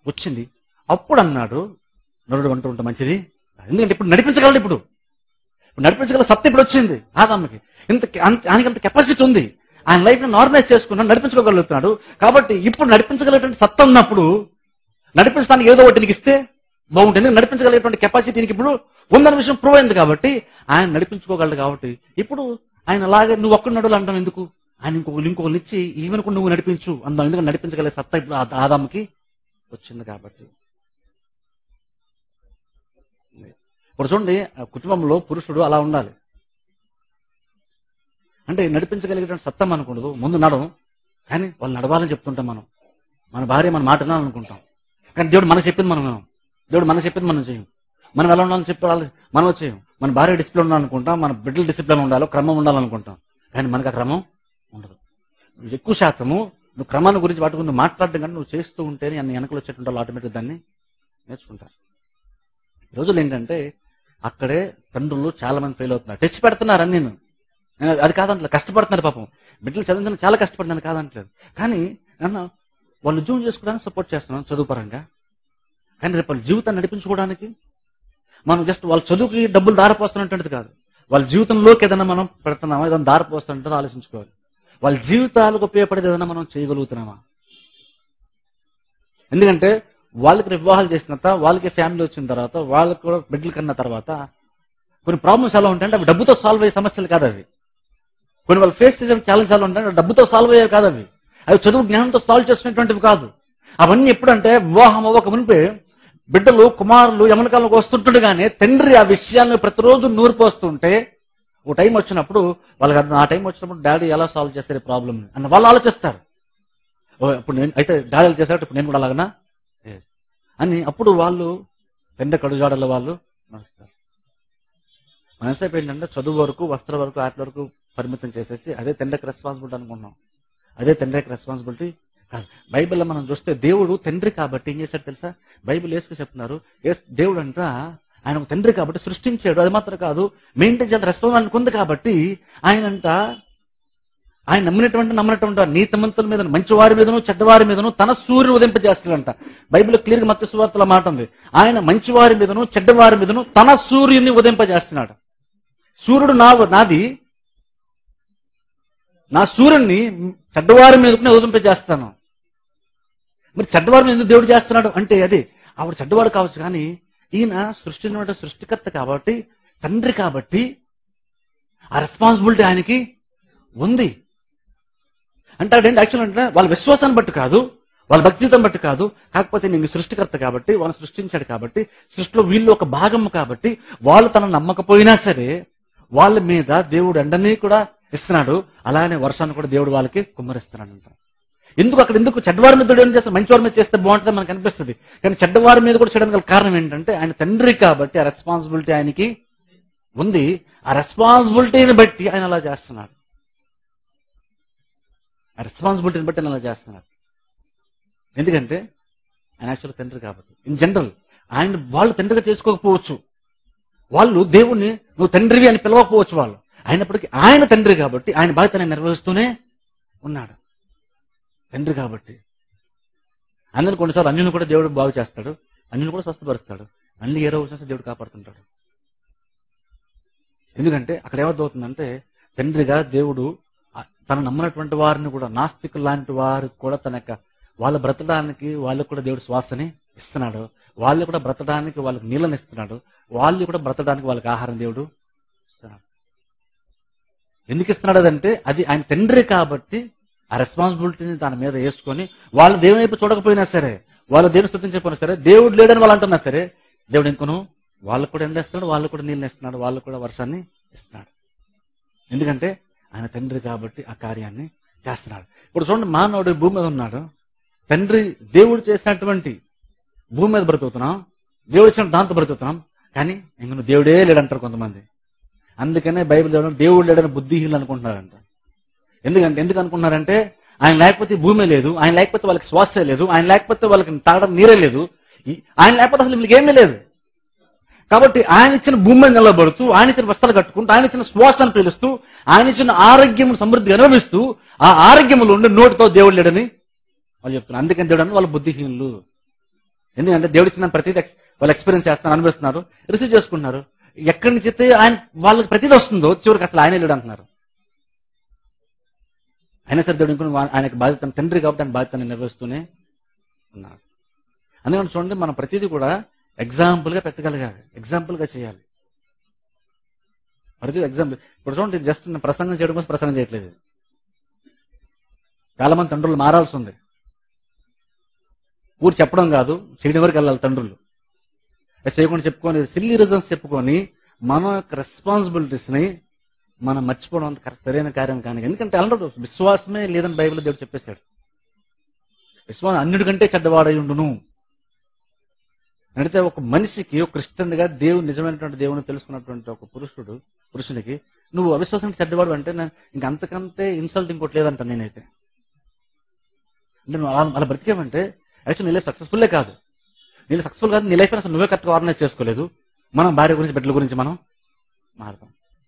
వచ్చింది అప్పుడు అన్నాడు నరుడు అంటూ ఉంటే మంచిది ఎందుకంటే ఇప్పుడు నడిపించగలడు ఇప్పుడు ఇప్పుడు నడిపించగల సత్త ఇప్పుడు వచ్చింది ఆదాముకి ఇంత అంత- ఆయనకి అంత కెపాసిటీ ఉంది ఆయన లైఫ్ ని నార్మలైజ్ చేసుకున్నాడు నడిపించుకోగలుగుతున్నాడు కాబట్టి ఇప్పుడు నడిపించగలిగేటువంటి సత్త ఉన్నప్పుడు నడిపించడానికి ఏదో ఒకటి నీకు ఇస్తే బాగుంటుంది ఎందుకంటే నడిపించగలిగేటువంటి కెపాసిటీ నీకు ఇప్పుడు ఉందన్న విషయం ప్రూవ్ అయింది కాబట్టి ఆయన నడిపించుకోగలడు కాబట్టి ఇప్పుడు ఆయన అలాగే నువ్వు ఒక్కడు నడులు అంటాం ఎందుకు ఆయన ఇంకొకరు ఇంకొకరు ఇచ్చి ఈవెన్ నువ్వు నడిపించు అందాం ఎందుకంటే నడిపించగలిగే సత్తా ఇప్పుడు ఆ- ఆదాముకి వచ్చింది కాబట్టి ఇప్పుడు చూడండి ఆ కుటుంబంలో పురుషుడు అలా ఉండాలి అంటే నడిపించగలిగేటువంటి సత్తం అనుకుండదు ముందు నడవం కానీ వాళ్ళు నడవాలని చెప్తుంటాం మనం మన భార్య మన మాట వినాలనుకుంటాం కానీ దేవుడు మనకు చెప్పింది మనం వినం దేవుడు మనకు చెప్పింది మనం చేయం మనం ఎలా ఉండాలని చెప్పి వాళ్ళు మనం చేయం మన భార్య డిసిప్లిన్ ఉండాలనుకుంటాం మన బిడ్డలు డిసిప్లిన్ ఉండాలో క్రమం ఉండాలనుకుంటాం కానీ మనకు ఆ క్రమం ఉండదు నువ్వు ఎక్కువ శాతము నువ్వు క్రమాన్ని గురించి వాటి గురించి మాట్లాడడం కానీ నువ్వు చేస్తూ ఉంటేనే అన్ని వెనకలు వచ్చేటువంటి వాళ్ళు ఆటోమేటిక్ దాన్ని నేర్చుకుంటారు ఈ రోజులు ఏంటంటే అక్కడే తండ్రులు చాలా మంది ఫెయిల్ అవుతున్నారు తెచ్చి పెడుతున్నారు అన్ని నేను అది కాదంటలేదు కష్టపడుతున్నారు పాపం బిడ్డలు చదివించడం చాలా కష్టపడుతున్నారు కాదంటలేదు కానీ నన్ను వాళ్ళు ఉద్యోగం చేసుకోవడానికి సపోర్ట్ చేస్తున్నాను చదువు పరంగా కానీ రేపు వాళ్ళ జీవితాన్ని నడిపించుకోవడానికి మనం జస్ట్ వాళ్ళ చదువుకి డబ్బులు దారిపోస్తున్నటువంటిది కాదు వాళ్ళ జీవితంలోకి ఏదైనా మనం పెడుతున్నామా ఏదైనా దారిపోస్తున్నట్టు ఆలోచించుకోవాలి వాళ్ళ జీవితాలకు ఉపయోగపడేది ఏదైనా మనం చేయగలుగుతున్నామా ఎందుకంటే వాళ్ళకి వివాహాలు చేసిన తర్వాత వాళ్ళకి ఫ్యామిలీ వచ్చిన తర్వాత వాళ్ళకి కూడా బిడ్డలు కన్న తర్వాత కొన్ని ప్రాబ్లమ్స్ ఎలా ఉంటాయంటే అవి డబ్బుతో సాల్వ్ అయ్యే సమస్యలు కాదు అవి కొన్ని వాళ్ళు ఫేస్ చేసే ఛాలెంజ్ ఎలా ఉంటాయంటే డబ్బుతో సాల్వ్ అయ్యేవి కాదు అవి అవి చదువు జ్ఞానంతో సాల్వ్ చేసుకునేటువంటివి కాదు అవన్నీ ఎప్పుడంటే వివాహం అవ్వక మునిపే బిడ్డలు కుమారులు యమనకాలంలోకి వస్తుంటుండగానే తండ్రి ఆ విషయాలను ప్రతిరోజు నూరు పోస్తుంటే ఓ టైం వచ్చినప్పుడు వాళ్ళకి అర్థం ఆ టైం వచ్చినప్పుడు డాడీ ఎలా సాల్వ్ చేస్తారు ఈ ప్రాబ్లమ్ అన్న వాళ్ళు ఆలోచిస్తారు ఓ, ఇప్పుడు నేను అయితే డాడీ ఎలా చేశాడు ఇప్పుడు నేను కూడా అలాగనా ఏ. అని అప్పుడు వాళ్ళు తండ్రి కడుజాడల వాళ్ళు నడుస్తారు మన ఎంతసేపు ఏంటంటే చదువు వరకు వస్త్ర వరకు ఆటల వరకు పరిమితం చేసేసి అదే తండ్రికి రెస్పాన్సిబిలిటీ అనుకున్నాం అదే తండ్రికి రెస్పాన్సిబిలిటీ కాదు బైబిల్లో మనం చూస్తే దేవుడు తండ్రి కాబట్టి ఏం చేశాడు తెలుసా బైబిల్ వేసుకు చెప్తున్నారు ఏస్- దేవుడు అంట ఆయన ఒక తండ్రి కాబట్టి సృష్టించాడు అది మాత్రం కాదు మెయింటైన్ చేయాలి రెస్పాన్సిబిలిటీ ఉంది కాబట్టి ఆయనంట ఆయన నమ్మినటువంటి నమ్మినటువంటి వారు నీతిమంతుల మీద మంచి వారి మీదను చెడ్డవారి మీదను తన సూర్యుని ఉదింపజేస్తాడంట బైబిల్ క్లియర్ గా మత్స్య సువార్తల మాట ఉంది ఆయన మంచి వారి మీదను చెడ్డవారి మీదను తన సూర్యుని ఉదింపజేస్తున్నాడు సూర్యుడు నా నాది నా సూర్యుడిని చెడ్డవారి మీదకు నేను ఉదింపజేస్తాను మరి చెడ్డవారి మీద ఎందుకు దేవుడు చేస్తున్నాడు అంటే అది ఆవిడ చెడ్డవాడు కావచ్చు కానీ ఈయన సృష్టించిన సృష్టికర్త కాబట్టి తండ్రి కాబట్టి ఆ రెస్పాన్సిబిలిటీ ఆయనకి ఉంది అంటాడు ఏంటి యాక్చువల్ అంటే వాళ్ళ విశ్వాసాన్ని బట్టి కాదు వాళ్ళ భక్తి జీవితం బట్టి కాదు కాకపోతే నేను సృష్టికర్త కాబట్టి వాళ్ళని సృష్టించాడు కాబట్టి సృష్టిలో వీళ్ళు ఒక భాగం కాబట్టి వాళ్ళు తన నమ్మకపోయినా సరే వాళ్ళ మీద దేవుడు ఎండని కూడా ఇస్తున్నాడు అలానే వర్షాన్ని కూడా దేవుడు వాళ్ళకి కుమ్మరిస్తున్నాడు అంట ఎందుకు అక్కడ ఎందుకు చెడ్డవారి మీద దేవుడు ఏం చేస్తే మంచివారి మీద చేస్తే బాగుంటుంది మనకు అనిపిస్తుంది కానీ చెడ్డవారి మీద కూడా చేయడానికి గల కారణం ఏంటంటే ఆయన తండ్రి కాబట్టి ఆ రెస్పాన్సిబిలిటీ ఆయనకి ఉంది ఆ రెస్పాన్సిబిలిటీని బట్టి ఆయన అలా చేస్తున్నాడు ఆ రెస్పాన్సిబిలిటీని బట్టి ఆయన అలా చేస్తున్నాడు ఎందుకంటే ఆయన యాక్చువల్ తండ్రి కాబట్టి ఇన్ జనరల్ ఆయన వాళ్ళు తండ్రిగా చేసుకోకపోవచ్చు వాళ్ళు దేవుణ్ణి నువ్వు తండ్రివి అని పిలవకపోవచ్చు వాళ్ళు అయినప్పటికీ ఆయన తండ్రి కాబట్టి ఆయన బాధ్యత ఆయన నిర్వహిస్తూనే ఉన్నాడు తండ్రి కాబట్టి అందరిని కొన్నిసార్లు అన్యుని కూడా దేవుడు బాగు చేస్తాడు అన్యుని కూడా స్వస్థపరుస్తాడు అన్ని ఏ రోజు వచ్చినా దేవుడు కాపాడుతుంటాడు ఎందుకంటే అక్కడ ఏమవుతుందంటే తండ్రిగా దేవుడు ఆ- తను నమ్మినటువంటి వారిని కూడా నాస్తికులు లాంటి వారికి కూడా తన యొక్క వాళ్ళ బ్రతకడానికి వాళ్ళకు కూడా దేవుడు శ్వాసని ఇస్తున్నాడు వాళ్ళు కూడా బ్రతకడానికి వాళ్ళకి నీళ్ళని ఇస్తున్నాడు వాళ్ళు కూడా బ్రతకడానికి వాళ్ళకి ఆహారం దేవుడు ఇస్తున్నాడు ఎందుకు ఇస్తున్నాడు అదంటే అది ఆయన తండ్రి కాబట్టి ఆ రెస్పాన్సిబిలిటీని తన మీద వేసుకొని వాళ్ళు దేవుని వైపు చూడకపోయినా సరే వాళ్ళు దేవుని స్థుతించకపోయినా సరే దేవుడు లేడని వాళ్ళు అంటున్నా సరే దేవుడు ఇంకొను వాళ్ళకు కూడా ఎండేస్తున్నాడు వాళ్ళు కూడా నీళ్ళు ఇస్తున్నాడు వాళ్ళు కూడా వర్షాన్ని ఇస్తున్నాడు ఎందుకంటే ఆయన తండ్రి కాబట్టి ఆ కార్యాన్ని చేస్తున్నాడు ఇప్పుడు చూడండి మానవుడు ఈ భూమి మీద ఉన్నాడు తండ్రి దేవుడు చేసినటువంటి భూమి మీద బ్రతుకుతున్నాం దేవుడు ఇచ్చిన దాంతో బ్రతుకుతున్నాం కానీ ఇంక నువ్వు దేవుడే లేడంటారు కొంతమంది అందుకనే బైబిల్ దేవుడు దేవుడు లేడని బుద్ధిహీనులు అనుకుంటున్నారంట ఎందుకంటే ఎందుకు అనుకుంటున్నారంటే ఆయన లేకపోతే ఈ భూమి లేదు ఆయన లేకపోతే వాళ్ళకి శ్వాస లేదు ఆయన లేకపోతే వాళ్ళకి తాగడం నీరే లేదు ఈ- ఆయన లేకపోతే అసలు వీళ్ళకి ఏమీ లేదు కాబట్టి ఆయన ఇచ్చిన భూమి మీద నిలబడుతూ ఆయన ఇచ్చిన వస్త్రాలు కట్టుకుంటూ ఆయన ఇచ్చిన శ్వాసను పీలుస్తూ ఆయన ఇచ్చిన ఆరోగ్యం సమృద్ధిగా అనుభవిస్తూ ఆ ఆరోగ్యములు ఉండి నోటితో దేవుడు లేడని వాళ్ళు చెప్తున్నారు అందుకని దేవుడు అని వాళ్ళు బుద్ధిహీనులు ఎందుకంటే దేవుడు ఇచ్చిన ప్రతిదీ ex- వాళ్ళు ఎక్స్పీరియన్స్ చేస్తాను అనిపిస్తున్నారు రిసీవ్ చేసుకుంటున్నారు ఎక్కడి నుంచి అయితే ఆయన వాళ్ళకి ప్రతిదీ వస్తుందో చివరికి అసలు ఆయన లేడు అంటున్నారు అయినా సరే దేవుడు ఇంకొన్ని ఆయనకు బాధ్యత తండ్రి కాబట్టి ఆయన బాధ్యతను నిర్వహిస్తూనే ఉన్నాడు అందుకని చూడండి మనం ప్రతిదీ కూడా ఎగ్జాంపుల్ గా పెట్టగలగాలి ఎగ్జాంపుల్ గా చేయాలి ప్రతి ఎగ్జాంపుల్ ఇప్పుడు చూడండి ఇది జస్ట్ నేను ప్రసంగం చేయడం కోసం ప్రసంగం చేయట్లేదు ఇది. చాలా మంది తండ్రులు మారాల్సి ఉంది ఊరు చెప్పడం కాదు చేయడం వరకు వెళ్ళాలి తండ్రులు అది చేయకుండా చెప్పుకొని సిల్లీ రీజన్స్ చెప్పుకొని మన యొక్క రెస్పాన్సిబిలిటీస్ ని మనం మర్చిపోవడం అంత కరెక్ట్ సరైన కార్యం కానీ ఎందుకంటే అల్లడు విశ్వాసమే లేదని బైబిల్ దేవుడు చెప్పేశాడు విశ్వాసం అన్నిటికంటే చెడ్డవాడై ఉండును అంటే ఒక మనిషికి ఒక క్రిస్టియన్ గా దేవుడు నిజమైనటువంటి దేవుని తెలుసుకున్నటువంటి ఒక పురుషుడు పురుషునికి నువ్వు అవిశ్వాసానికి చెడ్డవాడు అంటే నేను ఇంక అంతకంటే ఇన్సల్ట్ ఇంకోటి లేదంట నేనైతే అంటే నువ్వు అలా అలా బ్రతికేమంటే యాక్చువల్ నీ లైఫ్ సక్సెస్ఫుల్లే కాదు నీ సక్సెస్ఫుల్ కాదు నీ లైఫ్ అసలు నువ్వే కరెక్ట్గా ఆర్గనైజ్ చేసుకోలేదు మనం భార్య గురించి బిడ్డల గురించి మనం మారుతాం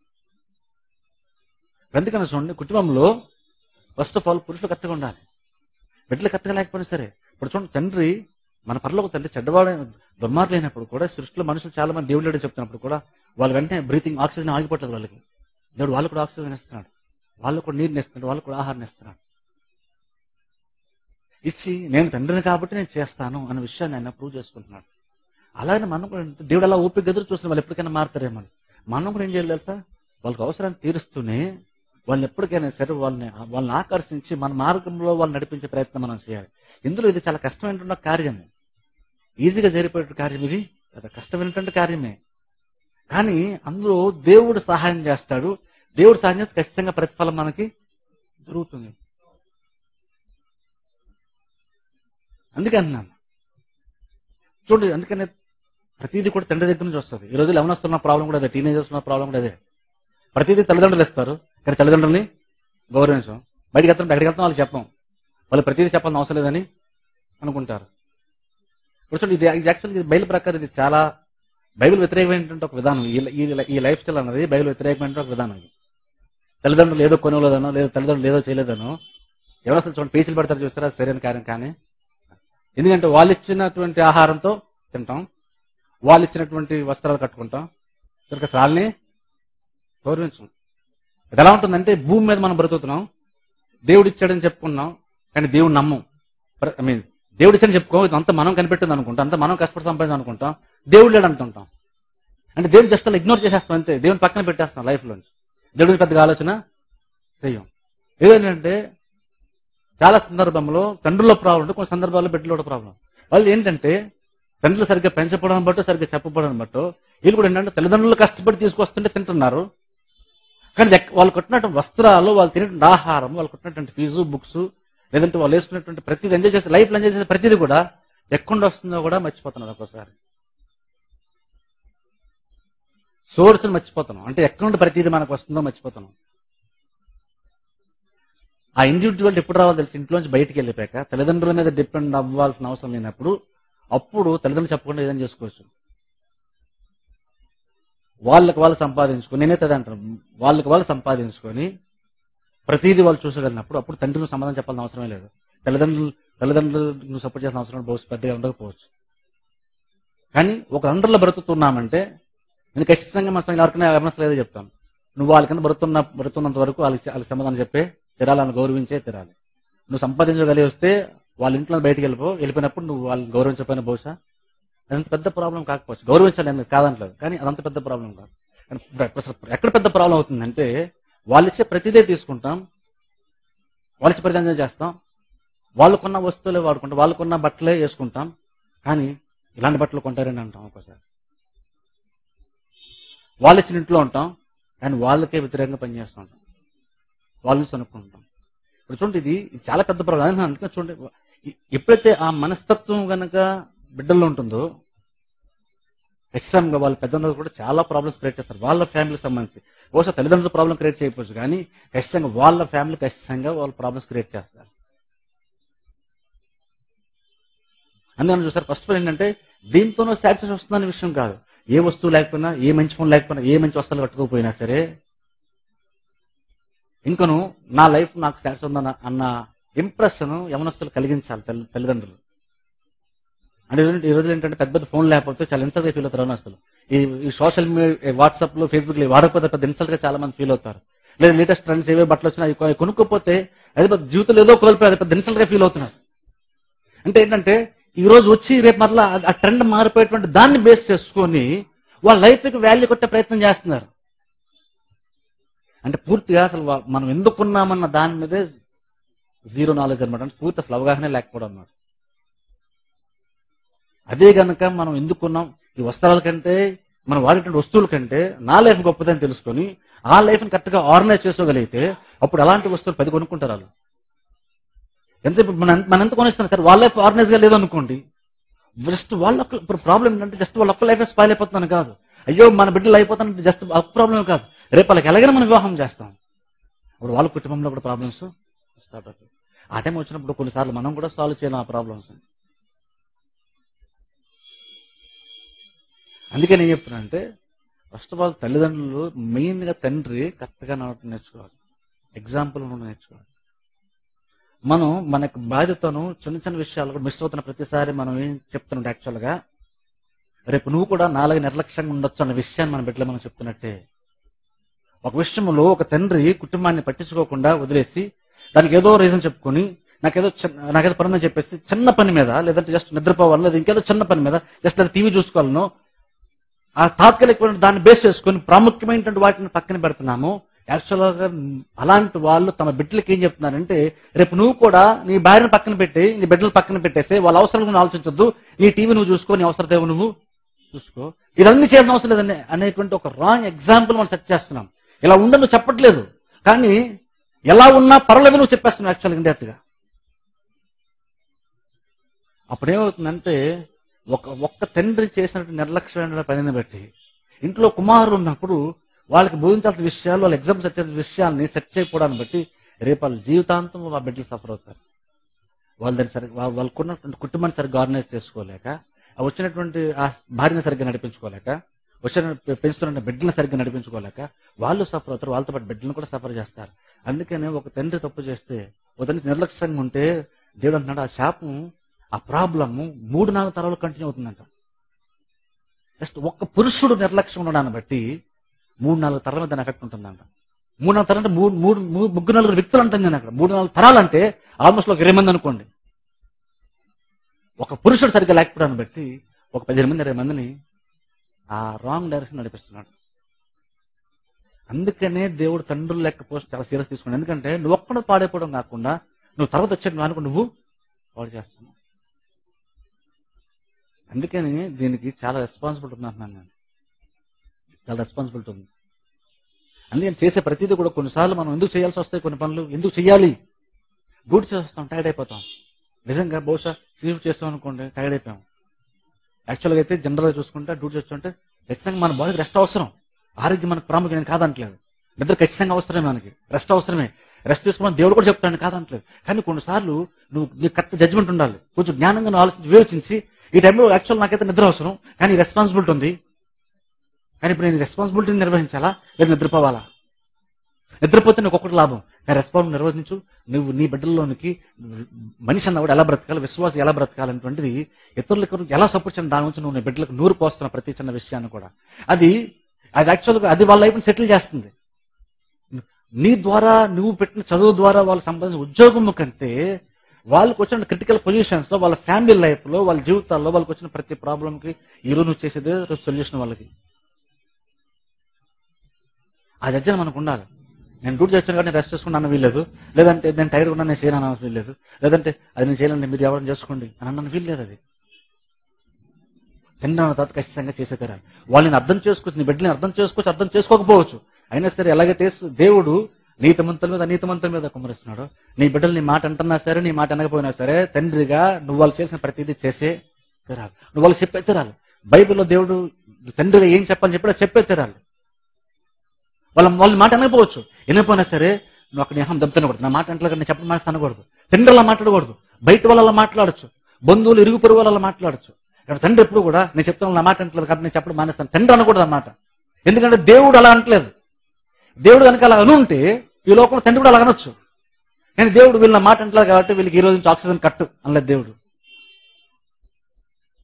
ఎందుకన్నా చూడండి కుటుంబంలో ఫస్ట్ ఆఫ్ ఆల్ పురుషులు కరెక్ట్గా ఉండాలి బిడ్డలు కరెక్ట్గా లేకపోయినా సరే ఇప్పుడు చూడండి తండ్రి మన పరలోక తండ్రి చెడ్డవాడ దుర్మార్గులైనప్పుడు కూడా సృష్టిలో మనుషులు చాలా మంది దేవుడు లేడని చెప్తున్నప్పుడు కూడా వాళ్ళు వెంటనే బ్రీతింగ్ ఆక్సిజన్ ఆగిపోతుంది వాళ్ళకి దేవుడు వాళ్ళు కూడా ఆక్సిజన్ ఇస్తున్నాడు వాళ్ళు కూడా నీరుని ఇస్తున్నాడు వాళ్ళు కూడా ఆహారం ఇస్తున్నాడు ఇచ్చి నేను తండ్రిని కాబట్టి నేను చేస్తాను అనే విషయాన్ని ఆయన ప్రూవ్ చేసుకుంటున్నాడు అలాగే మనం కూడా ఏంటంటే దేవుడు అలా ఓపిక ఎదురు చూస్తున్న వాళ్ళు ఎప్పటికైనా మారుతారేమో అని. మనం కూడా ఏం చేయాలి తెలుసా వాళ్ళకి అవసరాన్ని తీరుస్తూనే వాళ్ళని ఎప్పటికైనా సరే వాళ్ళని వాళ్ళని ఆకర్షించి మన మార్గంలో వాళ్ళు నడిపించే ప్రయత్నం మనం చేయాలి ఇందులో ఇది చాలా కష్టమైనటువంటి కార్యం ఈజీగా జరిపేట కార్యం ఇది అది కష్టమైనటువంటి కార్యమే కానీ అందులో దేవుడు సహాయం చేస్తాడు దేవుడు సహాయం చేస్తే ఖచ్చితంగా ప్రతిఫలం మనకి దొరుకుతుంది అందుకే అంటున్నాను చూడండి అందుకనే ప్రతిదీ కూడా తండ్రి దగ్గర నుంచి వస్తుంది ఈ రోజు లెవెన్ ఉన్న ప్రాబ్లం కూడా అదే టీనేజర్స్ ఉన్న ప్రాబ్లం కూడా అదే ప్రతిదీ తల్లిదండ్రులు ఇస్తారు కానీ తల్లిదండ్రుల్ని గౌరవించం బయటికి వెళ్తాం బయటకు వెళ్తాం వాళ్ళు చెప్పం వాళ్ళు ప్రతిదీ చెప్పాల్సిన అవసరం లేదని అనుకుంటారు ఇప్పుడు చూడండి ఇది యాక్చువల్లీ బైబిల్ ప్రకారం ఇది చాలా బైబిల్ వ్యతిరేకమైనటువంటి ఒక విధానం ఈ- ఈ- ఈ లైఫ్ స్టైల్ అన్నది బైబిల్ వ్యతిరేకమైన ఒక విధానం ఇది తల్లిదండ్రులు ఏదో కొనలేదనో లేదా తల్లిదండ్రులు ఏదో చేయలేదనో ఎవరు అసలు చూడండి పీచులు పెడతారు చూస్తారా అది సరైన కార్యం కానీ ఎందుకంటే వాళ్ళు ఇచ్చినటువంటి ఆహారంతో తింటాం వాళ్ళు ఇచ్చినటువంటి వస్త్రాలు కట్టుకుంటాం ఇక్కడికి అసలు వాళ్ళని గౌరవించం ఇది ఎలా ఉంటుందంటే భూమి మీద మనం బ్రతుకుతున్నాం దేవుడు ఇచ్చాడని చెప్పుకున్నాం కానీ దేవుడు నమ్మం ఐ మీన్ దేవుడు ఇచ్చని చెప్పుకో అంతా మనం కనిపెట్టింది అనుకుంటాం అంతా మనం కష్టపడి సంపాదించి అనుకుంటాం దేవుడు లేడు అంటుంటాం అంటే దేవుడు జస్ట్ అలా ఇగ్నోర్ చేసేస్తాం అంతే దేవుని పక్కన పెట్టేస్తాం లైఫ్ లోంచి దేవుడిని పెద్దగా ఆలోచన చెయ్యం ఏదంటే చాలా సందర్భంలో తండ్రుల ప్రాబ్లం ఉంటుంది కొన్ని సందర్భాల్లో బిడ్డలో కూడా ప్రాబ్లం వాళ్ళు ఏంటంటే తండ్రులు సరిగ్గా పెంచకపోవడం బట్టో సరిగ్గా చెప్పకపోవడం బట్టో వీళ్ళు కూడా ఏంటంటే తల్లిదండ్రులు కష్టపడి తీసుకొస్తుంటే తింటున్నారు కానీ ఎక్- వాళ్ళు కొట్టినటువంటి వస్త్రాలు వాళ్ళు తినేటువంటి ఆహారం వాళ్ళు కొట్టినటువంటి ఫీజు బుక్స్ లేదంటే వాళ్ళు వేసుకున్నటువంటి ప్రతిదీ ఎంజాయ్ చేసే లైఫ్ ఎంజాయ్ చేసే ప్రతిదీ కూడా ఎక్కడ వస్తుందో కూడా మర్చిపోతున్నారు ఒక్కోసారి సోర్స్ మర్చిపోతున్నాం అంటే ఎక్కడ నుండి ప్రతిదీ మనకు వస్తుందో మర్చిపోతున్నాం ఆ ఇండివిజువల్ ఎప్పుడు రావాలో తెలిసి ఇంట్లోంచి బయటికి వెళ్ళిపోయాక తల్లిదండ్రుల మీద డిపెండ్ అవ్వాల్సిన అవసరం లేనప్పుడు అప్పుడు తల్లిదండ్రులు చెప్పకుండా ఏదైనా చేసుకోవచ్చు వాళ్ళకి వాళ్ళు సంపాదించుకొని నేనైతే అదే అంటాను వాళ్ళకి వాళ్ళు సంపాదించుకొని ప్రతిదీ వాళ్ళు చూసగలిగినప్పుడు అప్పుడు తండ్రులు సమాధానం చెప్పాల్సిన అవసరమే లేదు తల్లిదండ్రులు తల్లిదండ్రులు నువ్వు సపోర్ట్ చేసిన అవసరం బహుశా పెద్దగా ఉండకపోవచ్చు కానీ ఒక అండర్లో బ్రతుకుతున్నామంటే నేను ఖచ్చితంగా మా సంఘం ఎవరికైనా అవేర్నెస్ లేదో చెప్తాను నువ్వు వాళ్ళకన్నా బ్రతున్న బ్రతున్నంత వరకు వాళ్ళకి వాళ్ళకి సమాధానం చెప్పే తిరాలని గౌరవించే తిరాలి నువ్వు సంపాదించగలిగి వస్తే వాళ్ళ ఇంట్లో బయటికి వెళ్ళిపో వెళ్ళిపోయినప్పుడు నువ్వు వాళ్ళని గౌరవించకపోయినా బహుశా అదంత పెద్ద ప్రాబ్లం కాకపోవచ్చు గౌరవించాలి నేను కాదంటలేదు కానీ అదంత పెద్ద ప్రాబ్లం కాదు కానీ ఇప్పుడు అసలు ఎక్కడ పెద్ద ప్రాబ్లం అవుతుందంటే వాళ్ళు ఇచ్చే ప్రతిదే తీసుకుంటాం వాళ్ళు ఇచ్చే ప్రతి ఎంజాయ్ చేస్తాం వాళ్ళు కొన్న వస్తువులే వాడుకుంటాం వాళ్ళు కొన్న బట్టలే వేసుకుంటాం కానీ ఇలాంటి బట్టలు కొంటారని అంటాం ఒక్కోసారి వాళ్ళు ఇచ్చిన ఇంట్లో ఉంటాం కానీ వాళ్ళకే వ్యతిరేకంగా పనిచేస్తూ ఉంటాం వాళ్ళు చనుక్కుంటాం ఇప్పుడు చూడండి ఇది ఇది చాలా పెద్ద ప్రాబ్లం అదే అందుకని చూడండి ఎ- ఎప్పుడైతే ఆ మనస్తత్వం గనక బిడ్డల్లో ఉంటుందో ఖచ్చితంగా వాళ్ళ పెద్దలందరూ కూడా చాలా ప్రాబ్లమ్స్ క్రియేట్ చేస్తారు వాళ్ళ ఫ్యామిలీకి సంబంధించి బహుశా తల్లిదండ్రుల ప్రాబ్లం క్రియేట్ చేయకపోవచ్చు కానీ ఖచ్చితంగా వాళ్ళ ఫ్యామిలీ ఖచ్చితంగా వాళ్ళ ప్రాబ్లమ్స్ క్రియేట్ చేస్తారు అందుకని చూసారు ఫస్ట్ ఆఫ్ ఆల్ ఏంటంటే దీంతోనూ సాటిస్ఫాక్షన్ వస్తుందనే విషయం కాదు ఏ వస్తువు లేకపోయినా ఏ మంచి ఫోన్ లేకపోయినా ఏ మంచి వస్తువులు కట్టుకోకపోయినా సరే ఇంకను నా లైఫ్ నాకు సాటిస్ఫై ఉందన్న అన్న ఇంప్రెషన్ యమనస్తులు కలిగించాలి తల్లి తల్లిదండ్రులు అంటే ఈ రోజు- ఈ రోజు ఏంటంటే పెద్ద పెద్ద ఫోన్ లేకపోతే చాలా ఇన్సల్ట్ గా ఫీల్ అవుతారు అవును అసలు ఈ ఈ సోషల్ మీడియా వాట్సాప్ లో ఫేస్బుక్ లో వాడకపోతే పెద్ద ఇన్సల్ట్ గా చాలా మంది ఫీల్ అవుతారు లేదా లేటెస్ట్ ట్రెండ్స్ ఏవే బట్టలు వచ్చినా అవి కొ- కొనుక్కోపోతే అది పెద్ద జీవితంలో ఏదో కోల్పోయారు పెద్ద ఇన్సల్ట్ గా ఫీల్ అవుతున్నారు అంటే ఏంటంటే ఈ రోజు వచ్చి రేపు మరలా ఆ- ఆ ట్రెండ్ మారిపోయేటువంటి దాన్ని బేస్ చేసుకొని వాళ్ళ లైఫ్ కి వాల్యూ కొట్టే ప్రయత్నం చేస్తున్నారు అంటే పూర్తిగా అసలు వా- మనం ఎందుకున్నామన్న దాని మీదే జీరో నాలెడ్జ్ అనమాట అంటే పూర్తి అసలు అవగాహన లేకపోవడం అన్నమాట అదే గనక మనం ఎందుకున్నాం ఈ వస్త్రాల కంటే మనం వాడేటువంటి వస్తువుల కంటే నా లైఫ్ గొప్పదని తెలుసుకొని ఆ లైఫ్ ని కరెక్ట్ గా ఆర్గనైజ్ చేసుకోగలిగితే అప్పుడు అలాంటి వస్తువులు పది కొనుక్కుంటారు వాళ్ళు ఎంతసేపు మన మన ఎంత కొనిస్తాను సార్ వాళ్ళ లైఫ్ ఆర్గనైజ్ గా లేదనుకోండి జస్ట్ వాళ్ళ ఒక్క- ఇప్పుడు ప్రాబ్లం ఏంటంటే జస్ట్ వాళ్ళ ఒక్క లైఫ్ స్పాయిల్ అయిపోతున్నాను కాదు అయ్యో మన బిడ్డలు అయిపోతానంటే జస్ట్ ఒక ప్రాబ్లం కాదు రేపు వాళ్ళకి ఎలాగైనా మనం వివాహం చేస్తాం ఇప్పుడు వాళ్ళ కుటుంబంలో కూడా ప్రాబ్లమ్స్ స్టార్ట్ అవుతాయి ఆ టైం వచ్చినప్పుడు కొన్నిసార్లు మనం కూడా సాల్వ్ చేయలేం ఆ ప్రాబ్లమ్స్ అందుకే నేను చెప్తున్నానంటే ఫస్ట్ ఆఫ్ ఆల్ తల్లిదండ్రులు మెయిన్ గా తండ్రి కరెక్ట్గా నడవటం నేర్చుకోవాలి ఎగ్జాంపుల్ ఉండడం నేర్చుకోవాలి మనం మనకు బాధ్యతను చిన్న చిన్న విషయాలు కూడా మిస్ అవుతున్న ప్రతిసారి మనం ఏం చెప్తున్నాం యాక్చువల్ గా రేపు నువ్వు కూడా నాలుగు నిర్లక్ష్యంగా ఉండొచ్చు అన్న విషయాన్ని మన బిడ్డలు మనం చెప్తున్నట్టే ఒక విషయంలో ఒక తండ్రి కుటుంబాన్ని పట్టించుకోకుండా వదిలేసి దానికి ఏదో రీజన్ చెప్పుకొని నాకేదో చిన్న- నాకేదో పని ఉందని చెప్పేసి చిన్న పని మీద లేదంటే జస్ట్ నిద్రపోవాలి లేదా ఇంకేదో చిన్న పని మీద జస్ట్ అది టీవీ చూసుకోవాలను ఆ తాత్కాలికమైన దాన్ని బేస్ చేసుకొని ప్రాముఖ్యమైనటువంటి వాటిని పక్కన పెడుతున్నాము యాక్చువల్ గా అలాంటి వాళ్ళు తమ బిడ్డలకి ఏం చెప్తున్నారంటే రేపు నువ్వు కూడా నీ భార్యను పక్కన పెట్టి నీ బిడ్డలు పక్కన పెట్టేసి వాళ్ళ అవసరాలు నువ్వు ఆలోచించొద్దు నీ టీవీ నువ్వు చూసుకో నీ అవసరత ఏమో నువ్వు చూసుకో ఇదన్నీ చేయాల్సిన అవసరం లేదని అనేటువంటి ఒక రాంగ్ ఎగ్జాంపుల్ మనం సెట్ చేస్తున్నాం ఇలా ఉండని నువ్వు చెప్పట్లేదు కానీ ఎలా ఉన్నా పర్వాలేదు నువ్వు చెప్పేస్తున్నావు యాక్చువల్ ఇండైరెక్ట్ గా అప్పుడేమవుతుందంటే ఒక ఒక్క తండ్రి చేసినటువంటి నిర్లక్ష్యమైన పనిని బట్టి ఇంట్లో కుమారులు ఉన్నప్పుడు వాళ్ళకి బోధించాల్సిన విషయాలు వాళ్ళ ఎగ్జామ్స్ వచ్చే విషయాల్ని సెట్ చేయకపోవడాన్ని బట్టి రేపు వాళ్ళ జీవితాంతం వాళ్ళ బిడ్డలు సఫర్ అవుతారు వాళ్ళ దాన్ని సరిగ్గా వాళ్ళ- వాళ్ళకున్నటువంటి కుటుంబాన్ని సరిగ్గా ఆర్గనైజ్ చేసుకోలేక ఆ వచ్చినటువంటి ఆ భార్యను సరిగ్గా నడిపించుకోలేక వచ్చిన పెంచుతున్న బిడ్డలను సరిగ్గా నడిపించుకోలేక వాళ్ళు సఫర్ అవుతారు వాళ్ళతో పాటు బిడ్డలను కూడా సఫర్ చేస్తారు అందుకనే ఒక తండ్రి తప్పు చేస్తే ఒక తండ్రి నిర్లక్ష్యంగా ఉంటే దేవుడు అంటున్నాడు ఆ శాపం ఆ ప్రాబ్లమ్ మూడు నాలుగు తరాలు కంటిన్యూ అవుతుందంట జస్ట్ ఒక్క పురుషుడు నిర్లక్ష్యం ఉండడాన్ని బట్టి మూడు నాలుగు తరాల మీద దాని ఎఫెక్ట్ ఉంటుందంట మూడు నాలుగు తరాలు అంటే మూడు మూడు మూడు- ముగ్గురు నలుగురు వ్యక్తులు అంటుంది నేను అక్కడ మూడు నాలుగు తరాలు అంటే ఆల్మోస్ట్ ఒక ఇరవై మంది అనుకోండి ఒక పురుషుడు సరిగ్గా లేకపోవడాన్ని బట్టి ఒక పదిహేను మంది ఇరవై మందిని ఆ రాంగ్ డైరెక్షన్ నడిపిస్తున్నాడు అందుకనే దేవుడు తండ్రులు లేకపోతే చాలా సీరియస్ తీసుకున్నాడు ఎందుకంటే నువ్వు ఒక్కడ పాడైపోవడం కాకుండా నువ్వు తర్వాత వచ్చాడు నువ్వు అనుకో నువ్వు పాడు చేస్తున్నావు అందుకని దీనికి చాలా రెస్పాన్సిబిలిటీ ఉంది అంటున్నాను నేను చాలా రెస్పాన్సిబిలిటీ ఉంది అందుకని చేసే ప్రతిదీ కూడా కొన్నిసార్లు మనం ఎందుకు చేయాల్సి వస్తాయి కొన్ని పనులు ఎందుకు చేయాలి డ్యూటీ చేస్తాం టైర్డ్ అయిపోతాం నిజంగా బహుశా చీఫ్ చేస్తాం అనుకోండి టైర్డ్ అయిపోయాం యాక్చువల్గా అయితే జనరల్ గా చూసుకుంటే డ్యూటీ చేస్తుంటే ఖచ్చితంగా మన బాడీకి రెస్ట్ అవసరం ఆరోగ్యం మనకు ప్రాముఖ్యం నేను కాదంటలేదు నిద్ర ఖచ్చితంగా అవసరమే మనకి రెస్ట్ అవసరమే రెస్ట్ తీసుకోమని దేవుడు కూడా చెప్తాను కాదంటలేదు కానీ కొన్నిసార్లు నువ్వు నీ కరెక్ట్ జడ్జ్మెంట్ ఉండాలి కొంచెం జ్ఞానంగా నువ్వు ఆలోచించి వివేచించి ఈ టైంలో యాక్చువల్ నాకైతే నిద్ర అవసరం కానీ రెస్పాన్సిబిలిటీ ఉంది కానీ ఇప్పుడు నేను రెస్పాన్సిబిలిటీని నిర్వహించాలా లేదా నిద్రపోవాలా నిద్రపోతే నీకు ఒక్కటి లాభం కానీ రెస్పాన్స్ నిర్వహించు నువ్వు నీ బిడ్డల్లోనికి మనిషి అన్నవాడు ఎలా బ్రతకాలి విశ్వాసం ఎలా బ్రతకాలనేటువంటిది ఇతరులకు ఎలా సపోర్ట్ చేయాలి దాని నుంచి నువ్వు నీ బిడ్డలకు నూరు పోస్తున్న ప్రతి చిన్న విషయాన్ని కూడా అది అది యాక్చువల్గా అది వాళ్ళ లైఫ్ని సెటిల్ చేస్తుంది నీ ద్వారా నువ్వు పెట్టిన చదువు ద్వారా వాళ్ళకి సంబంధించిన ఉద్యోగం కంటే వాళ్ళకి వచ్చిన క్రిటికల్ పొజిషన్స్ లో వాళ్ళ ఫ్యామిలీ లైఫ్ లో వాళ్ళ జీవితాల్లో వాళ్ళకి వచ్చిన ప్రతి ప్రాబ్లం కి ఈ రోజు నువ్వు చేసేదే సొల్యూషన్ వాళ్ళకి ఆ జడ్జన మనకు ఉండాలి నేను డ్యూటీ చేస్తాను కాబట్టి నేను రెస్ట్ చేసుకున్నాను వీల్లేదు లేదంటే నేను టైర్డ్ ఉన్నా నేను చేయను అన్న వీల్లేదు లేదంటే అది నేను చేయలేను మీరు ఎవరైనా చేసుకోండి అని అన్న వీల్లేదు అది తిన్న తర్వాత ఖచ్చితంగా చేసే తీరాలి వాళ్ళని అర్థం చేసుకోవచ్చు నీ బిడ్డని అర్థం చేసుకోవచ్చు అర్థం చేసుకోకపోవచ్చు అయినా సరే ఎలాగైతే దేవుడు నీతిమంతుల మీద నీతిమంతుల మీద కుమరిస్తున్నాడు నీ బిడ్డలు నీ మాట అంటున్నా సరే నీ మాట అనకపోయినా సరే తండ్రిగా నువ్వు వాళ్ళు చేసిన ప్రతిదీ చేసే తీరాలి నువ్వు వాళ్ళకి చెప్పే తీరాలి బైబిల్లో దేవుడు తండ్రిగా ఏం చెప్పాలని చెప్పి చెప్పే తీరాలి వాళ్ళ వాళ్ళ మాట అనకపోవచ్చు వినకపోయినా సరే నువ్వు అక్కడ నేహం దెబ్బతినకూడదు నా మాట అంటలే నేను చెప్పడం మాట అనకూడదు తండ్రి అలా మాట్లాడకూడదు బయట వాళ్ళ అలా మాట్లాడచ్చు బంధువులు ఇరుగు పొరుగు వాళ్ళ అలా మాట్లాడచ్చు ఇక్కడ తండ్రి ఎప్పుడు కూడా నేను చెప్తాను నా మాట అంటలేదు కాబట్టి నేను చెప్పడం మానేస్తాను తండ్రి అనకూడదు అన్నమాట ఎందుకంటే దేవుడు అలా అంటలేదు దేవుడు కనుక అలా అనుంటే ఈ లోకంలో తండ్రి కూడా అలా అనొచ్చు కానీ దేవుడు వీళ్ళ మాట అంటలేదు కాబట్టి వీళ్ళకి ఈ రోజు నుంచి ఆక్సిజన్ కట్టు అనలేదు దేవుడు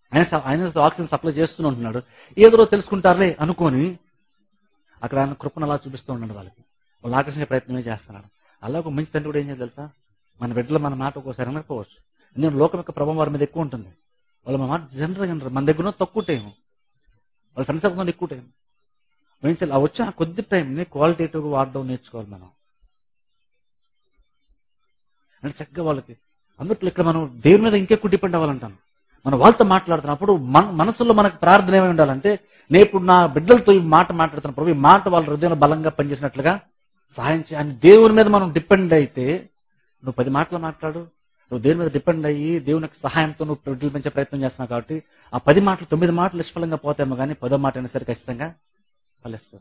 ఆయన స- ఆయన ఆక్సిజన్ సప్లై చేస్తూనే ఉంటున్నాడు ఏదో తెలుసుకుంటారులే అనుకొని అక్కడ ఆయన కృపను అలా చూపిస్తూ ఉన్నాడు వాళ్ళకి వాళ్ళు ఆకర్షించే ప్రయత్నమే చేస్తున్నాడు అలా ఒక మంచి తండ్రి కూడా ఏం చేయాలి తెలుసా మన బిడ్డలు మన మాట ఒక్కోసారి అనకపోవచ్చు ఎందుకంటే లోకం యొక్క ప్రభావం వారి మీద ఎక్కువ ఉంటుంది వాళ్ళు మన మాట జనరల్గా వినరు మన దగ్గర ఉన్నది తక్కువ టైం వాళ్ళ ఫ్రెండ్స్ అవ్వకుండా ఎక్కువ టైం ఏం చేయాలి ఆ వచ్చిన ఆ కొద్ది టైంని క్వాలిటేటివ్గా వాడడం నేర్చుకోవాలి మనం అంటే చక్కగా వాళ్ళకి అందుట్లో ఇక్కడ మనం దేవుని మీద ఇంకెక్కువ డిపెండ్ అవ్వాలంటాం మనం వాళ్ళతో మాట్లాడుతున్నప్పుడు మన మనసులో మనకు ప్రార్థన ఏమై ఉండాలంటే నేను ఇప్పుడు నా బిడ్డలతో ఈ మాట మాట్లాడుతున్నప్పుడు ఈ మాట వాళ్ళ హృదయంలో బలంగా పనిచేసినట్లుగా సహాయం చేయాలి దేవుని మీద మనం డిపెండ్ అయితే నువ్వు పది మాటలు మాట్లాడు నువ్వు దేవుని మీద డిపెండ్ అయ్యి దేవుని యొక్క సహాయంతో నువ్వు బిడ్డలు పెంచే ప్రయత్నం చేస్తున్నావు కాబట్టి ఆ పది మాటలు తొమ్మిది మాటలు నిష్ఫలంగా పోతాయేమో కానీ పదో మాట అయినా సరే ఖచ్చితంగా ఫలిస్తుంది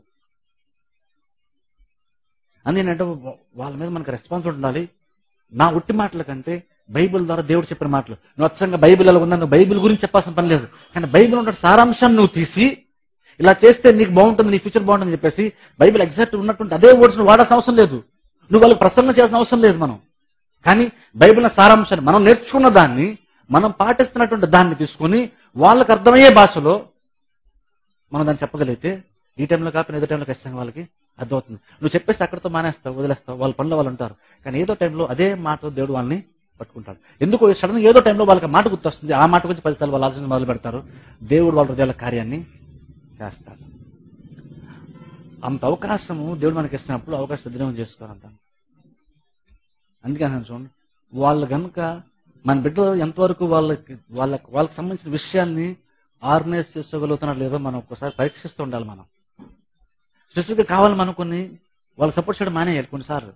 అందుకేంటంటే వాళ్ళ మీద మనకు రెస్పాన్స్ ఉండాలి నా ఉట్టి మాటల కంటే బైబిల్ ద్వారా దేవుడు చెప్పిన మాటలు నువ్వు అచ్చంగా బైబిల్ అలా ఉందా నువ్వు బైబిల్ గురించి చెప్పాల్సిన పని లేదు కానీ బైబిల్ ఉన్న సారాంశాన్ని నువ్వు తీసి ఇలా చేస్తే నీకు బాగుంటుంది నీ ఫ్యూచర్ బాగుంటుంది చెప్పేసి బైబిల్ ఎగ్జాక్ట్ ఉన్నటువంటి అదే వర్డ్స్ నువ్వు వాడాల్సిన అవసరం లేదు నువ్వు వాళ్ళకి ప్రసంగం చేయాల్సిన అవసరం లేదు మనం కానీ బైబిల్ సారాంశాన్ని మనం నేర్చుకున్న దాన్ని మనం పాటిస్తున్నటువంటి దాన్ని తీసుకుని వాళ్ళకి అర్థమయ్యే భాషలో మనం దాన్ని చెప్పగలిగితే ఈ టైంలో కాకపోయినా ఏదో టైంలో ఖచ్చితంగా వాళ్ళకి అర్థమవుతుంది నువ్వు చెప్పేసి అక్కడితో మానేస్తావు వదిలేస్తావు వాళ్ళ పనులు వాళ్ళు ఉంటారు కానీ ఏదో టైంలో అదే మాట దేవుడు వాళ్ళని పట్టుకుంటాడు ఎందుకు సడన్ ఏదో టైంలో వాళ్ళకి ఆ మాట గుర్తొస్తుంది ఆ మాట గురించి పదిసార్లు వాళ్ళు ఆలోచన మొదలు పెడతారు దేవుడు వాళ్ళ హృదయాల కార్యాన్ని చేస్తాడు అంత అవకాశము దేవుడు మనకి ఇచ్చినప్పుడు అవకాశం సద్వినియోగం చేసుకోవాలంటాను అందుకే నేను చూడండి వాళ్ళు గనుక మన బిడ్డలు ఎంతవరకు వాళ్ళకి వాళ్ళకి వాళ్ళకి సంబంధించిన విషయాల్ని ఆర్గనైజ్ చేసుకోగలుగుతున్నారు లేదో మనం ఒక్కసారి పరీక్షిస్తూ ఉండాలి మనం స్పెసిఫిక్ గా కావాలి మనం కొన్ని వాళ్ళకి సపోర్ట్ చేయడం మానేయాలి కొన్నిసార్లు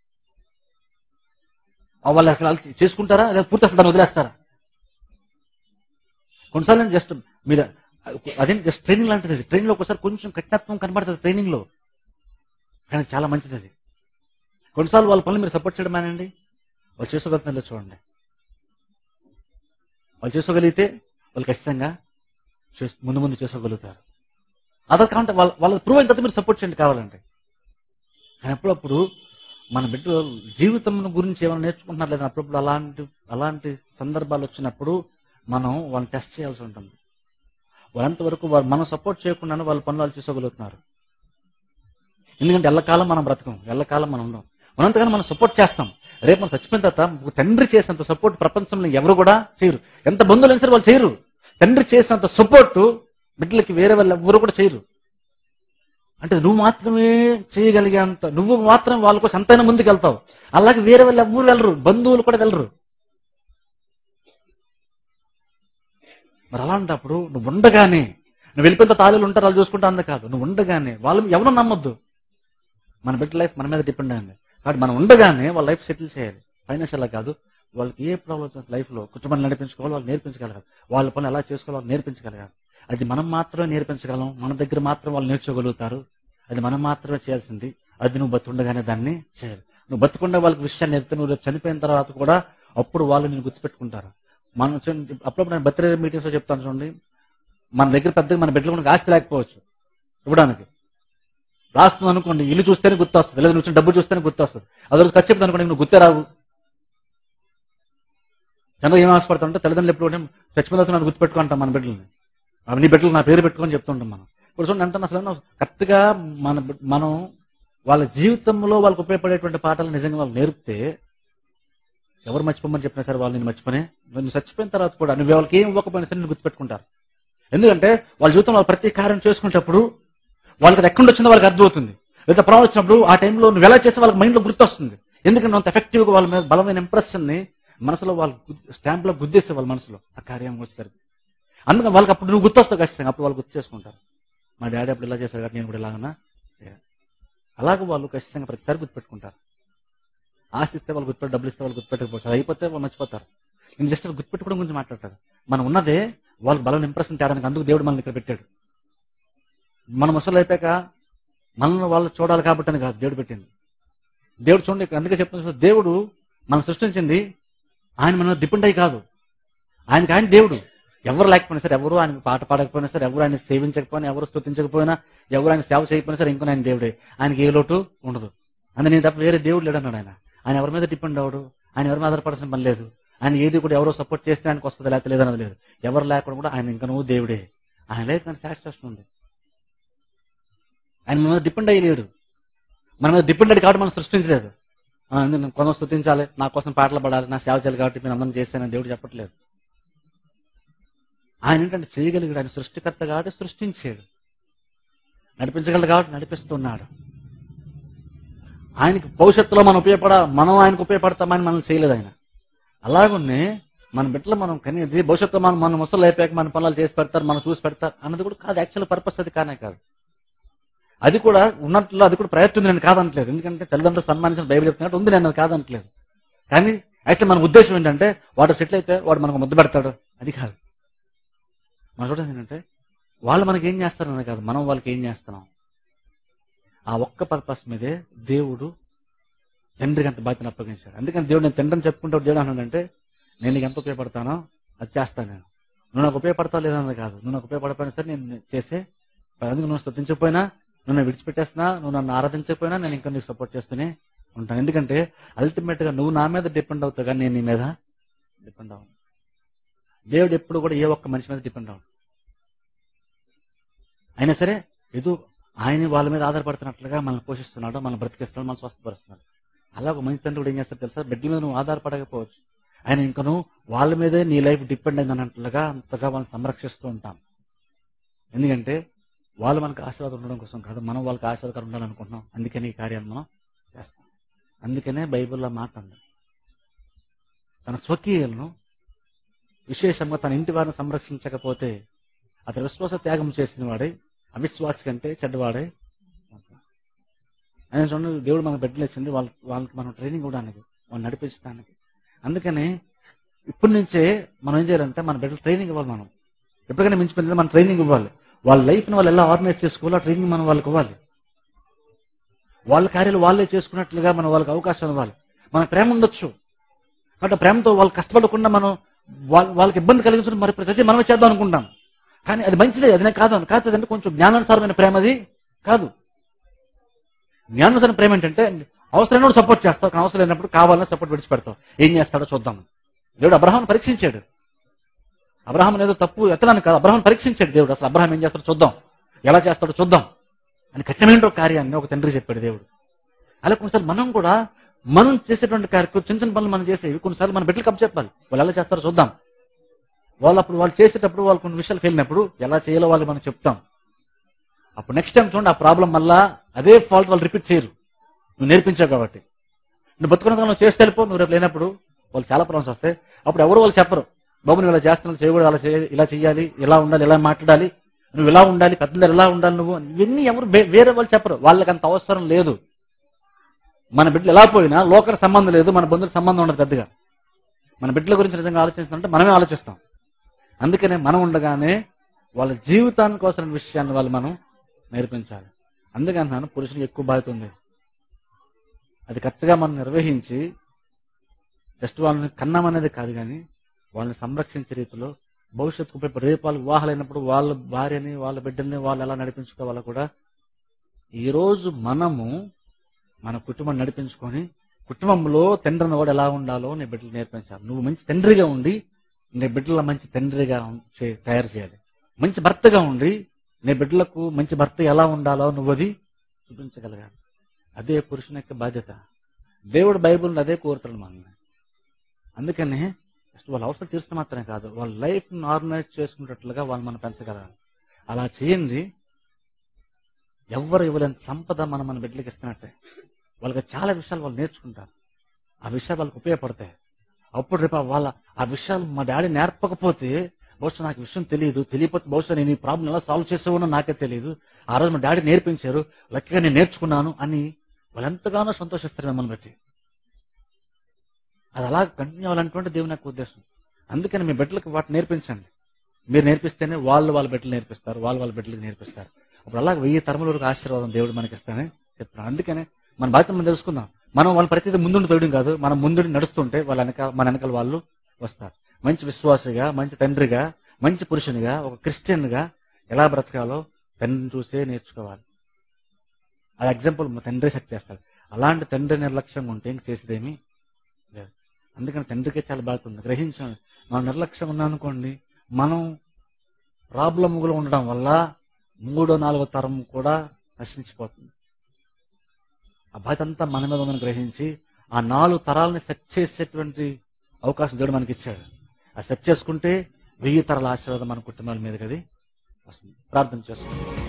ఆ వాళ్ళు అసలు వాళ్ళు చేసుకుంటారా లేదా పూర్తి అసలు దాన్ని వదిలేస్తారా కొన్నిసార్లు జస్ట్ మీరు అదే జస్ట్ ట్రైనింగ్ లాంటిది ట్రైనింగ్ లో ఒకసారి కొంచెం కఠినత్వం కనబడుతుంది ట్రైనింగ్ లో కానీ చాలా మంచిది అది కొన్నిసార్లు వాళ్ళ పనులు మీరు సపోర్ట్ చేయడం మానండి వాళ్ళు చేసుకోగలుగుతున్నారు లేదో చూడండి వాళ్ళు చేసుకోగలిగితే వాళ్ళు ఖచ్చితంగా చేస్- ముందు ముందు చేసుకోగలుగుతారు అదర్ కావంటే వాళ్ళ వాళ్ళ ప్రూవ్ అయిన తర్వాత మీరు సపోర్ట్ చేయండి కావాలంటే కానీ అప్పుడప్పుడు మన బిడ్డ జీవితం గురించి ఏమైనా నేర్చుకుంటున్నారు లేదా అప్పుడప్పుడు అలాంటి అలాంటి సందర్భాలు వచ్చినప్పుడు మనం వాళ్ళని టెస్ట్ చేయాల్సి ఉంటుంది వాళ్ళంతవరకు వాళ్ళు మనం సపోర్ట్ చేయకుండానే వాళ్ళ పనులు వాళ్ళు చేసుకోగలుగుతున్నారు ఎందుకంటే ఎల్లకాలం మనం బ్రతకం ఎల్లకాలం మనం ఉండం మనంతగానో మనం సపోర్ట్ చేస్తాం రేపు మనం చచ్చిపోయిన తర్వాత ఒక తండ్రి చేసినంత సపోర్ట్ ప్రపంచంలో ఎవరు కూడా చేయరు ఎంత బంధువులైనా సరే వాళ్ళు చేయరు తండ్రి చేసినంత సపోర్ట్ బిడ్డలకి వేరే వాళ్ళు ఎవరు కూడా చేయరు అంటే నువ్వు మాత్రమే చేయగలిగేంత నువ్వు మాత్రం వాళ్ళ కోసం ఎంతైనా ముందుకు వెళ్తావు అలాగే వేరే వాళ్ళు ఎవరు వెళ్ళరు బంధువులు కూడా వెళ్ళరు మరి అలాంటప్పుడు నువ్వు ఉండగానే నువ్వు వెళ్ళిపోయిన తాళీలు ఉంటారు వాళ్ళు చూసుకుంటా అంద కాదు నువ్వు ఉండగానే వాళ్ళు ఎవరు నమ్మొద్దు మన బిడ్డ లైఫ్ మన మీద డిపెండ్ అయింది కాబట్టి మనం ఉండగానే వాళ్ళ లైఫ్ సెటిల్ చేయాలి ఫైనాన్షియల్ కాదు వాళ్ళకి ఏ ప్రాబ్లం వచ్చిన లైఫ్ లో కుటుంబాన్ని నడిపించుకోవాలి వాళ్ళు నేర్పించగలగాలి వాళ్ళ పనులు ఎలా చేసుకోవాలి వాళ్ళు నేర్పించగలగాలి అది మనం మాత్రమే నేర్పించగలం మన దగ్గర మాత్రం వాళ్ళు నేర్చుకోగలుగుతారు అది మనం మాత్రమే చేయాల్సింది అది నువ్వు బతుండగానే దాన్ని చేయాలి నువ్వు బతుకుండా వాళ్ళకి విషయాన్ని నేర్పితే నువ్వు రేపు చనిపోయిన తర్వాత కూడా అప్పుడు వాళ్ళు నేను గుర్తుపెట్టుకుంటారు మనం చూడండి, అప్పుడప్పుడు నేను బర్త్డే మీటింగ్స్ లో చెప్తాను చూడండి మన దగ్గర పెద్దగా మన బిడ్డలు కూడా ఆస్తి లేకపోవచ్చు ఇవ్వడానికి రాస్తుంది అనుకోండి ఇల్లు చూస్తేనే గుర్తు వస్తుంది లేదా నువ్వు ఇచ్చిన డబ్బు చూస్తేనే గుర్తు వస్తుంది అదే రోజు ఖర్చు చెప్తాను అనుకోండి నువ్వు గుర్తే రావు జనరల్ ఏం ఆశపడతామంటే తల్లిదండ్రులు ఎప్పుడు కూడా చచ్చిపోయిన తర్వాత నన్ను గుర్తుపెట్టుకుంటాం మన బిడ్డల్ని అవి నీ బిడ్డలు నా పేరు పెట్టుకొని చెప్తుంటాం మనం ఇప్పుడు చూడండి అంటే అసలు కరెక్ట్ గా మన బి- మనం వాళ్ళ జీవితంలో వాళ్ళకి ఉపయోగపడేటువంటి పాఠాలు నిజంగా వాళ్ళు నేర్పితే ఎవరు మర్చిపోమని చెప్పినా సరే వాళ్ళు నేను మర్చిపోనే నువ్వు చచ్చిపోయిన తర్వాత కూడా నువ్వు వాళ్ళకి ఏం ఇవ్వకపోయినా సరే నేను గుర్తుపెట్టుకుంటారు ఎందుకంటే వాళ్ళ జీవితంలో వాళ్ళు ప్రతి కార్యం చేసుకునేటప్పుడు వాళ్ళకి అది ఎక్కడి వచ్చిందో వాళ్ళకి అర్థమవుతుంది లేదా ప్రాబ్లం వచ్చినప్పుడు ఆ టైంలో నువ్వు ఎలా చేస్తే వాళ్ళకి మైండ్ లో గుర్తొస్తుంది ఎందుకంటే అంత ఎఫెక్టివ్ గా వాళ్ళ మీద బలమైన ఇంప్రెషన్ ని మనసులో వాళ్ళు స్టాంప్ లో గుద్దేసే వాళ్ళ మనసులో ఆ కార్యం వచ్చేసరికి అందుకని వాళ్ళకి అప్పుడు నువ్వు గుర్తొస్తావు ఖచ్చితంగా అప్పుడు వాళ్ళు గుర్తు చేసుకుంటారు మా డాడీ అప్పుడు ఇలా చేశారు కాబట్టి నేను కూడా ఇలాగనా చేయాలి. అలాగే వాళ్ళు ఖచ్చితంగా ప్రతిసారి గుర్తుపెట్టుకుంటారు ఆస్తి ఇస్తే వాళ్ళు గుర్తుపెట్టి డబ్బులు ఇస్తే వాళ్ళు గుర్తుపెట్టకపోవచ్చు అది అయిపోతే వాళ్ళు మర్చిపోతారు నేను జస్ట్ గుర్తుపెట్టుకోవడం గురించి మాట్లాడతారు మనం ఉన్నదే వాళ్ళకి బలం ఇంప్రెషన్ తేడానికి అందుకు దేవుడు మనల్ని ఇక్కడ పెట్టాడు మన ముసలు అయిపోయాక మనల్ని వాళ్ళు చూడాలి కాబట్టి అని కాదు దేవుడు పెట్టింది దేవుడు చూడండి ఇక్కడ అందుకే చెప్తున్నా దేవుడు మనం సృష్టించింది ఆయన మన డిపెండ్ అయ్యి కాదు ఆయనకి ఆయన దేవుడు ఎవరు లేకపోయినా సరే ఎవరు ఆయన పాట పాడకపోయినా సరే ఎవరు ఆయన సేవించకపోయినా ఎవరు స్తుతించకపోయినా ఎవరు ఆయన సేవ చేయకపోయినా సరే ఇంకో ఆయన దేవుడే ఆయనకి ఏ లోటు ఉండదు అందుకే నేను తప్ప వేరే దేవుడు లేడు అన్నాడు ఆయన ఆయన ఎవరి మీద డిపెండ్ అవడు ఆయన ఎవరి మీద ఆధారపడాల్సిన పని లేదు ఆయన ఏది కూడా ఎవరో సపోర్ట్ చేస్తే ఆయనకు వస్తుంది లేకపోతే లేదన్నది లేదు ఎవరు లేకుండా కూడా ఆయన ఇంకా నువ్వు దేవుడే ఆయన లేదు కానీ సాటిస్ఫాక్షన్ ఉంది ఆయన మన మీద డిపెండ్ అయ్యలేడు మన మీద డిపెండ్ అయ్యి కాబట్టి మనం సృష్టించలేదు ఆ, ఎందుకు నేను కొందరు స్థుతించాలి నా కోసం పాటలు పడాలి నా సేవ చేయాలి కాబట్టి నేను అందరం చేశానని దేవుడు చెప్పట్లేదు ఆయన ఏంటంటే చేయగలిగాడు ఆయన సృష్టికర్త కాబట్టి సృష్టించాడు నడిపించగలడు కాబట్టి నడిపిస్తున్నాడు ఆయనకి భవిష్యత్తులో మనం ఉపయోగపడ మనం ఆయనకు ఉపయోగపడతామని మనం చేయలేదు ఆయన అలాగున్నే మన బిడ్డలు మనం కనేది భవిష్యత్తులో మనం మన ముసలు అయిపోయాక మన పనులు చేసి పెడతారు మనం చూసి పెడతారు అన్నది కూడా కాదు యాక్చువల్ పర్పస్ అది కానే కాదు అది కూడా ఉన్నట్లు అది కూడా ప్రయత్నం ఉంది నేను కాదనట్లేదు ఎందుకంటే తల్లిదండ్రులు సన్మానించిన బైబిల్ చెప్తున్నట్టు ఉంది నేను అది కాదనట్లేదు కానీ యాక్చువల్ మన ఉద్దేశం ఏంటంటే వాడు సెటిల్ అయితే వాడు మనకు ముద్దు పెడతాడు అది కాదు మనం చూడండి ఏంటంటే వాళ్ళు మనకి ఏం చేస్తారన్నది కాదు మనం వాళ్ళకి ఏం చేస్తున్నాం ఆ ఒక్క పర్పస్ మీదే దేవుడు తండ్రికి అంత బాధ్యతను అప్పగించాడు అందుకని దేవుడు నేను తండ్రిని చెప్పుకుంటే దేవుడు అన్నాడంటే నేను నీకు ఎంత ఉపయోగపడతానో అది చేస్తాను నేను నువ్వు నాకు ఉపయోగపడతావు లేదన్నది కాదు నువ్వు నాకు ఉపయోగపడపోయినా సరే నేను చేసే అందుకు నువ్వు స్థుతించకపోయినా నువ్వు నన్ను విడిచిపెట్టేస్తున్నా నువ్వు నన్ను ఆరాధించకపోయినా నేను ఇంకా నీకు సపోర్ట్ చేస్తూనే ఉంటాను ఎందుకంటే అల్టిమేట్ గా నువ్వు నా మీద డిపెండ్ అవుతావు కానీ నేను నీ మీద డిపెండ్ అవ్వను దేవుడు ఎప్పుడు కూడా ఏ ఒక్క మనిషి మీద డిపెండ్ అవ్వడు అయినా సరే ఏదో ఆయన వాళ్ళ మీద ఆధారపడుతున్నట్లుగా మనల్ని పోషిస్తున్నాడు మనం బ్రతికిస్తున్నాడు మనం స్వస్థపరుస్తున్నాడు అలా ఒక మంచి తండ్రి కూడా ఏం చేస్తాడు తెలుసా బిడ్డల మీద నువ్వు ఆధారపడకపోవచ్చు ఆయన ఇంకను వాళ్ళ మీదే నీ లైఫ్ డిపెండ్ అయింది అన్నట్లుగా అంతగా వాళ్ళని సంరక్షిస్తూ ఉంటాం ఎందుకంటే వాళ్ళు మనకు ఆశీర్వాదం ఉండడం కోసం కాదు మనం వాళ్ళకి ఆశీర్వాదకరం ఉండాలనుకుంటున్నాం అందుకని ఈ కార్యాన్ని మనం చేస్తాం అందుకనే బైబిల్లో మాట ఉంది తన స్వకీయులను విశేషంగా తన ఇంటి వారిని సంరక్షించకపోతే అతను విశ్వాస త్యాగం చేసిన వాడే అవిశ్వాసి కంటే చెడ్డవాడే ఆయన చూడండి దేవుడు మనకు బిడ్డలు ఇచ్చింది వాళ్ళ వాళ్ళకి మనం ట్రైనింగ్ ఇవ్వడానికి వాళ్ళు నడిపించడానికి అందుకని ఇప్పటి నుంచే మనం ఏం చేయాలంటే మన బిడ్డలు ట్రైనింగ్ ఇవ్వాలి మనం ఎప్పటికైనా మించిపోయింది మనం ట్రైనింగ్ ఇవ్వాలి వాళ్ళ లైఫ్ ని వాళ్ళు ఎలా ఆర్గనైజ్ చేసుకోవాలో ఆ ట్రైనింగ్ మనం వాళ్ళకి ఇవ్వాలి వాళ్ళ కార్యాలు వాళ్ళే చేసుకున్నట్లుగా మనం వాళ్ళకి అవకాశం ఇవ్వాలి మన ప్రేమ ఉండొచ్చు కాబట్టి ఆ ప్రేమతో వాళ్ళు కష్టపడకుండా మనం వాళ్ళ వాళ్ళకి ఇబ్బంది కలిగించడం మరి ప్రతి మనమే చేద్దాం అనుకుంటాం కానీ అది మంచిదే అది నాకు కాదు కాదు అంటే కొంచెం జ్ఞానానుసారమైన ప్రేమ అది కాదు జ్ఞానానుసారమైన ప్రేమ ఏంటంటే అవసరమైనప్పుడు సపోర్ట్ చేస్తావు కానీ అవసరం లేనప్పుడు కావాలని సపోర్ట్ విడిచిపెడతావు ఏం చేస్తాడో చూద్దాం దేవుడు అబ్రహాం పరీక్షించాడు అబ్రహాం ఏదో తప్పు ఎత్తడానికి కాదు అబ్రహాం పరీక్షించాడు దేవుడు అసలు అబ్రహాం ఏం చేస్తాడో చూద్దాం ఎలా చేస్తాడో చూద్దాం అని కఠినమైన ఒక కార్యాన్ని ఒక తండ్రి చెప్పాడు దేవుడు అలా కొన్నిసార్లు మనం కూడా మనం చేసేటువంటి కార్యక్రమం చిన్న చిన్న పనులు మనం చేసేవి కొన్నిసార్లు మన బిడ్డలకు చెప్పాలి వాళ్ళు ఎలా చేస్తారో చూద్దాం వాళ్ళు అప్పుడు వాళ్ళు చేసేటప్పుడు వాళ్ళు కొన్ని విషయాలు ఫెయిలినప్పుడు ఎలా చేయాలో వాళ్ళు మనం చెప్తాం అప్పుడు నెక్స్ట్ టైం చూడండి ఆ ప్రాబ్లం మళ్ళా అదే ఫాల్ట్ వాళ్ళు రిపీట్ చేయరు నువ్వు నేర్పించావు కాబట్టి నువ్వు బతుకున్న నువ్వు చేస్తే వెళ్ళిపో నువ్వు రేపు లేనప్పుడు వాళ్ళు చాలా ప్రాబ్లమ్స్ వస్తాయి అప్పుడు ఎవరు వాళ్ళు చెప్పరు బాబు నువ్వు ఇలా చేస్తున్నావు చేయకూడదు అలా చేయాలి ఇలా చేయాలి ఇలా ఉండాలి ఇలా మాట్లాడాలి నువ్వు ఇలా ఉండాలి పెద్దలు ఎలా ఉండాలి నువ్వు ఇవన్నీ ఎవరు వే- వేరే వాళ్ళు చెప్పరు వాళ్ళకి అంత అవసరం లేదు మన బిడ్డలు ఎలా పోయినా లోకల్ సంబంధం లేదు మన బంధువుల సంబంధం ఉండదు పెద్దగా మన బిడ్డల గురించి నిజంగా ఆలోచిస్తుంటే మనమే ఆలోచిస్తాం అందుకనే మనం ఉండగానే వాళ్ళ జీవితానికి అవసరమైన విషయాన్ని వాళ్ళు మనం నేర్పించాలి అందుకని పురుషునికి ఎక్కువ బాధ్యత ఉంది అది కరెక్ట్గా మనం నిర్వహించి జస్ట్ వాళ్ళని కన్నామనేది కాదు కానీ వాళ్ళని సంరక్షించే రీతిలో భవిష్యత్తుకు ఉపయోగపడే రేపు వాళ్ళు వివాహాలైనప్పుడు వాళ్ళ భార్యని వాళ్ళ బిడ్డల్ని వాళ్ళు ఎలా నడిపించుకోవాలో కూడా ఈ రోజు మనము మన కుటుంబం నడిపించుకొని కుటుంబంలో తండ్రిని కూడా ఎలా ఉండాలో నీ బిడ్డలు నేర్పించాలి నువ్వు మంచి తండ్రిగా ఉండి నీ బిడ్డల మంచి తండ్రిగా ఉం- చే- తయారు చేయాలి మంచి భర్తగా ఉండి నీ బిడ్డలకు మంచి భర్త ఎలా ఉండాలో నువ్వు అది చూపించగలగాలి అదే పురుషుని యొక్క బాధ్యత దేవుడు బైబుల్ని అదే కోరుతాడు మనల్ని అందుకని జస్ట్ వాళ్ళ అవసరం తీర్చడం మాత్రమే కాదు వాళ్ళ లైఫ్ ఆర్గనైజ్ చేసుకునేటట్లుగా వాళ్ళు మనం పెంచగలగాలి అలా చేయండి ఎవరు ఇవ్వలేని సంపద మనం మన బిడ్డలకి ఇస్తున్నట్టే వాళ్ళకి చాలా విషయాలు వాళ్ళు నేర్చుకుంటారు ఆ విషయాలు వాళ్ళకి ఉపయోగపడతాయి అప్పుడు రేపు వాళ్ళ ఆ విషయాలు మా డాడీ నేర్పకపోతే బహుశా నాకు ఈ విషయం తెలియదు తెలియకపోతే బహుశా నేను ఈ ప్రాబ్లం ఎలా సాల్వ్ చేసేవానో నాకే తెలియదు ఆ రోజు మా డాడీ నేర్పించారు లక్కీగా నేను నేర్చుకున్నాను అని వాళ్ళు ఎంతగానో సంతోషిస్తారు మిమ్మల్ని బట్టి అది అలా కంటిన్యూ అవ్వాలన్నటువంటి దేవుని యొక్క ఉద్దేశం అందుకని మీ బిడ్డలకు వాటి నేర్పించండి మీరు నేర్పిస్తేనే వాళ్ళు వాళ్ళ బిడ్డలు నేర్పిస్తారు వాళ్ళు వాళ్ళ బిడ్డలకు నేర్పిస్తారు అప్పుడు అలా వెయ్యి తరముల వరకు ఆశీర్వాదం దేవుడు మనకి ఇస్తానని చెప్తున్నాను అందుకనే మన బాధ్యత మనం తెలుసుకుందాం మనం వాళ్ళ ప్రతిదీ ముందుండి తోయడం కాదు మనం ముందుండి నడుస్తుంటే వాళ్ళ వెనక మన వెనకాల వాళ్ళు వస్తారు మంచి విశ్వాసిగా మంచి తండ్రిగా మంచి పురుషునిగా ఒక క్రిస్టియన్ గా ఎలా బ్రతకాలో తండ్రిని చూసే నేర్చుకోవాలి అది ఎగ్జాంపుల్ మా తండ్రి సెట్ చేస్తాడు అలాంటి తండ్రి నిర్లక్ష్యంగా ఉంటే ఇంక చేసేదేమీ లేదు అందుకని తండ్రికే చాలా బాధ్యత ఉంది గ్రహించాం మనం నిర్లక్ష్యం ఉన్నాం అనుకోండి మనం ప్రాబ్లమ్లో ఉండడం వల్ల మూడో నాలుగో తరం కూడా నశించిపోతుంది ఆ బాధ్యత అంతా మన మీద ఉందని గ్రహించి ఆ నాలుగు తరాలని సెట్ చేసేటువంటి అవకాశం దేవుడు మనకి ఇచ్చాడు ఆ సెట్ చేసుకుంటే వెయ్యి తరాల ఆశీర్వాదం మన కుటుంబాల మీదకి అది వస్తుంది ప్రార్థన చేసుకుంటాం